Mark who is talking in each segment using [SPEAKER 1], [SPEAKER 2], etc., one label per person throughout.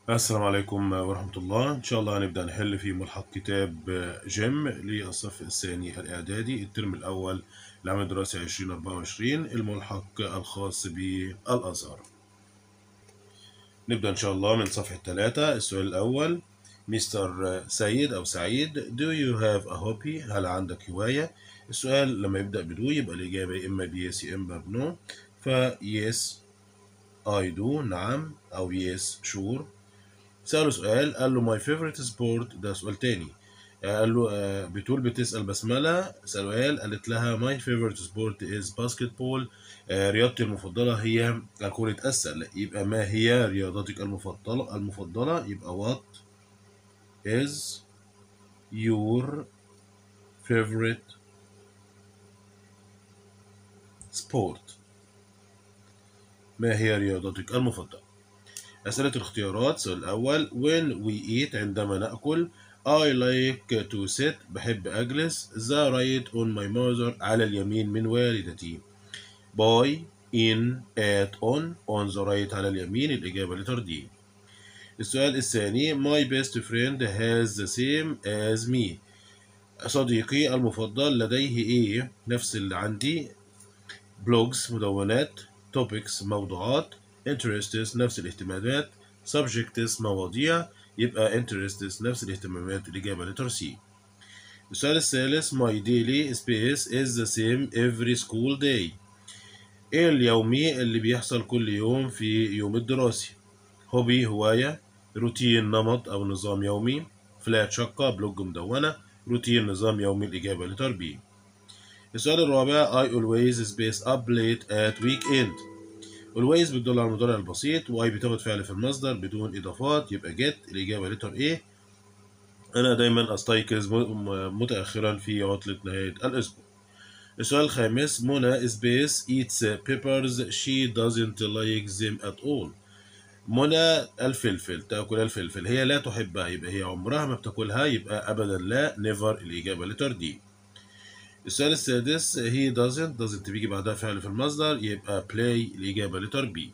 [SPEAKER 1] السلام عليكم ورحمة الله إن شاء الله هنبدأ نحل في ملحق كتاب جيم للصف الثاني الإعدادي الترم الأول لعام الدراسي 2024 الملحق الخاص بالأزهر نبدأ إن شاء الله من صفحة ثلاثة السؤال الأول مستر سيد أو سعيد Do you have a hobby هل عندك هواية السؤال لما يبدأ بدو يبقى الإجابة يا إما بيس يا إما بنو فيس I do نعم أو يس شور سأله سؤال قال له ماي فيفورت سبورت ده سؤال تاني قال له آه، بتقول بتسأل بسملة سؤال قالت لها ماي فيفورت سبورت از باسكت بول رياضتي المفضلة هي كرة السلة يبقى ما هي رياضتك المفضلة المفضلة يبقى what is your favorite sport ما هي رياضتك المفضلة أسئلة الاختيارات السؤال الأول when we eat عندما نأكل I like to sit بحب أجلس the right on my mother على اليمين من والدتي by in at on on the right على اليمين الإجابة لتر دي السؤال الثاني my best friend has the same as me صديقي المفضل لديه إيه نفس اللي عندي blogs مدونات topics موضوعات interests نفس الاهتمامات subjects مواضيع يبقى interests نفس الاهتمامات الإجابة لتر سي السؤال الثالث my daily space is the same every school day ايه اليومي اللي بيحصل كل يوم في يوم الدراسي هوبي هواية روتين نمط أو نظام يومي فلات شقة بلوج مدونة روتين نظام يومي الإجابة لتر بي السؤال الرابع I always space up late at weekend always بتدل على المضارع البسيط واي بتاخد فعل في المصدر بدون إضافات يبقى get الإجابة لتر إيه أنا دايما أستيقظ م- متأخرا في عطلة نهاية الأسبوع السؤال الخامس منى سبيس eats peppers she doesn't like them at all منى الفلفل تأكل الفلفل هي لا تحبها يبقى هي عمرها ما بتاكلها يبقى أبدا لا never الإجابة لتر دي السؤال السادس he doesn't doesn't بيجي بعدها فعل في المصدر يبقى play الإجابة لتر بي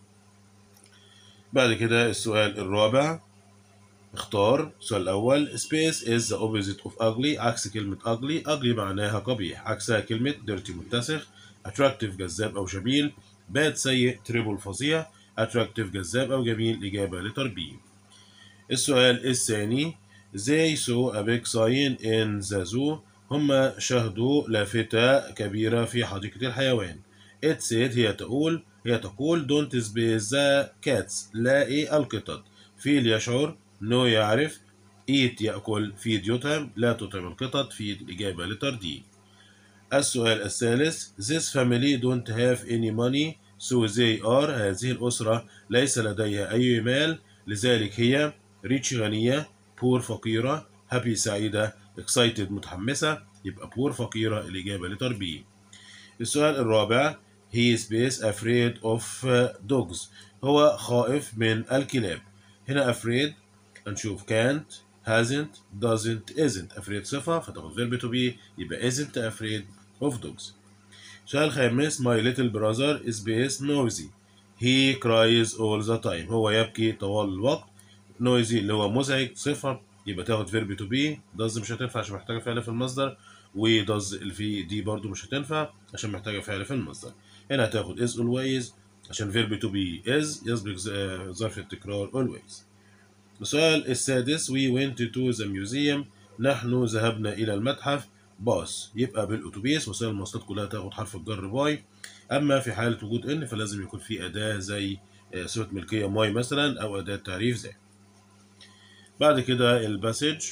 [SPEAKER 1] بعد كده السؤال الرابع اختار السؤال الأول space is the opposite of ugly عكس كلمة ugly ugly معناها قبيح عكسها كلمة dirty متسخ attractive جذاب أو جميل bad سيء terrible فظيع attractive جذاب أو جميل إجابة لتر بي السؤال الثاني they saw a big sign in the zoo هم شاهدوا لافتة كبيرة في حديقة الحيوان it said هي تقول هي تقول don't space the cats لا القطط فيل يشعر نو يعرف eat يأكل feed يطعم لا تطعم القطط feed الإجابة لتر دي السؤال الثالث This family don't have any money so they are هذه الأسرة ليس لديها أي مال لذلك هي rich غنية poor فقيرة happy سعيدة excited متحمسة يبقى poor فقيرة الإجابة لتر بي السؤال الرابع he is best afraid of dogs هو خائف من الكلاب هنا afraid هنشوف can't hasn't doesn't isn't afraid صفة فتاخد verb to be يبقى isn't afraid of dogs سؤال خامس my little brother is best noisy he cries all the time هو يبكي طوال الوقت noisy اللي هو مزعج صفة يبقى تاخد verb to be does مش هتنفع عشان محتاجة فعل في المصدر و does اللي في دي برضو مش هتنفع عشان محتاجة فعل في المصدر هنا هتاخد is always عشان verb to be is يسبق ز- ظرف التكرار always السؤال السادس we went to the museum نحن ذهبنا إلى المتحف باص يبقى بالأتوبيس وسائل المواصلات كلها تاخد حرف الجر باي أما في حالة وجود إن فلازم يكون في أداة زي آه، صفة ملكية ماي مثلا أو أداة تعريف زي بعد كده الباسج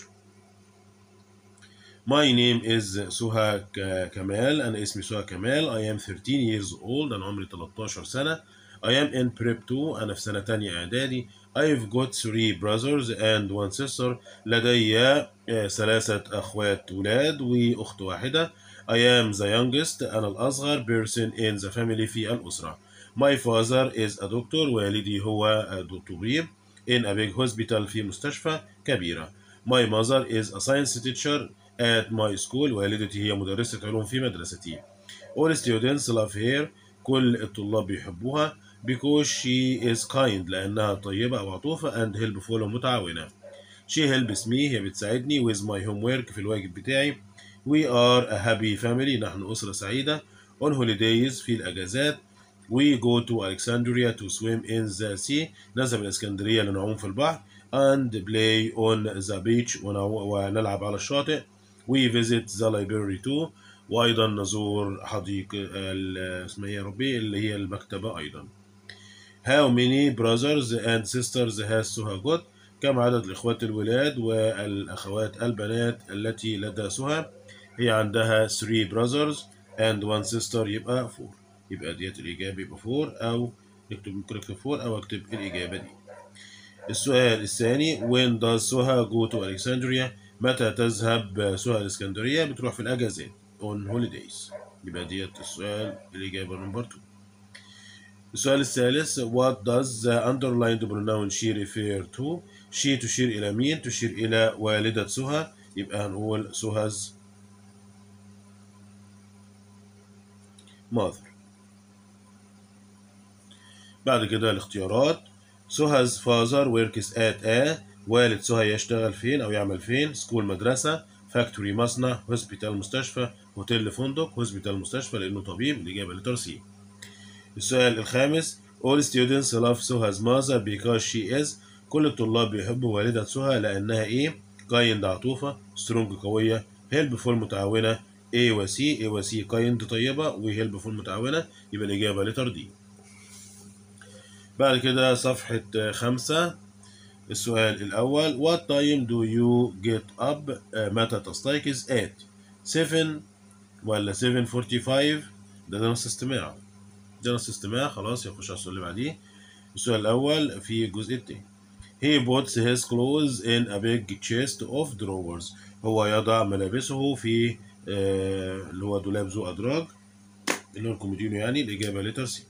[SPEAKER 1] My name is سهى ك- كمال أنا اسمي سهى كمال I am 13 years old أنا عمري 13 سنة I am in prep 2 أنا في سنة تانية إعدادي I've got three brothers and one sister لدي آه، ثلاثة أخوات ولاد وأخت واحدة I am the youngest أنا الأصغر person in the family في الأسرة My father is a doctor والدي هو طبيب in a big hospital في مستشفى كبيرة My mother is a science teacher at my school والدتي هي مدرسة علوم في مدرستي All students love her كل الطلاب بيحبوها because she is kind لأنها طيبة أو عطوفة and helpful ومتعاونة she helps me هي بتساعدني with my homework في الواجب بتاعي we are a happy family نحن أسرة سعيدة on holidays في الأجازات we go to Alexandria to swim in the sea نذهب الإسكندرية لنعوم في البحر and play on the beach ونلعب على الشاطئ we visit the library too وأيضا نزور حديقة اسمها يا ربي اللي هي المكتبة أيضا how many brothers and sisters has سهى got كم عدد الإخوات الولاد والأخوات البنات التي لدى سهى هي عندها 3 brothers and one sister يبقى 4 يبقى ديت الإجابة يبقى 4 أو نكتب ممكن أكتب 4 أو أكتب الإجابة دي السؤال الثاني when does سهى go to Alexandria متى تذهب سهى الإسكندرية بتروح في الأجازات on holidays يبقى ديت السؤال الإجابة نمبر 2 السؤال الثالث what does the underlined pronoun she refer to she تشير إلى مين تشير إلى والدة سهى يبقى هنقول سها's mother بعد كده الاختيارات سها's father works at a والد سهى يشتغل فين أو يعمل فين سكول مدرسة فاكتوري مصنع هوسبيتال مستشفى هوتيل فندق هوسبيتال مستشفى لأنه طبيب الإجابة لتر سي السؤال الخامس all students love سها's mother because she is كل الطلاب بيحبوا والدة سهى لأنها إيه kind عطوفة سترونج قوية هيلبفول متعاونة A و C A و C kind طيبة وهيلبفول متعاونة يبقى الإجابة لتر دي بعد كده صفحة خمسة السؤال الأول What time do you get up متى تستيقظ at 7 ولا 7:45 ده ده نص استماع ده نص استماع خلاص يخش على السؤال اللي بعديه السؤال الأول في الجزء التاني He puts his clothes in a big chest of drawers هو يضع ملابسه في آه اللي هو دولاب ذو أدراج اللي هو الكومودينو يعني الإجابة لتر سي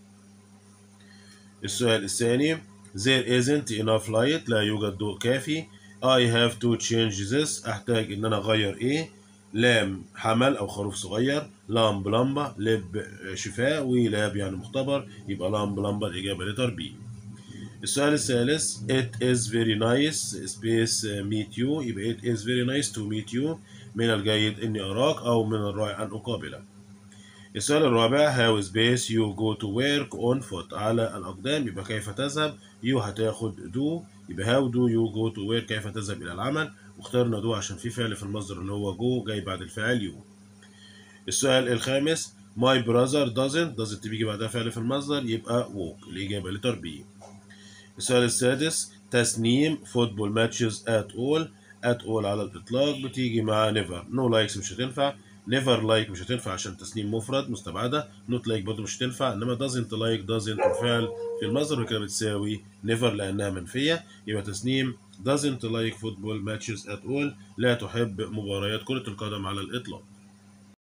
[SPEAKER 1] السؤال الثاني There isn't enough light لا يوجد ضوء كافي I have to change this أحتاج إن أنا أغير إيه لام حمل أو خروف صغير لام لمبة لب شفاء ولاب يعني مختبر يبقى لام لمبة الإجابة لتر بي السؤال الثالث It is very nice space meet you يبقى It is very nice to meet you من الجيد إني أراك أو من الرائع أن أقابلك السؤال الرابع How space you go to work on foot على الأقدام يبقى كيف تذهب you هتاخد do يبقى how do you go to work كيف تذهب إلى العمل واخترنا do عشان في فعل في المصدر اللي هو go جاي بعد الفعل you السؤال الخامس My brother doesn't doesn't بيجي بعدها فعل في المصدر يبقى walk الإجابة لتر B السؤال السادس تسنيم فوتبول ماتشز at all at all على الإطلاق بتيجي مع never no likes مش هتنفع never like مش هتنفع عشان تسنيم مفرد مستبعدة not like برضه مش هتنفع إنما doesn't like doesn't الفعل في المصدر وكده بتساوي never لأنها منفية يبقى تسنيم doesn't like football matches at all لا تحب مباريات كرة القدم على الإطلاق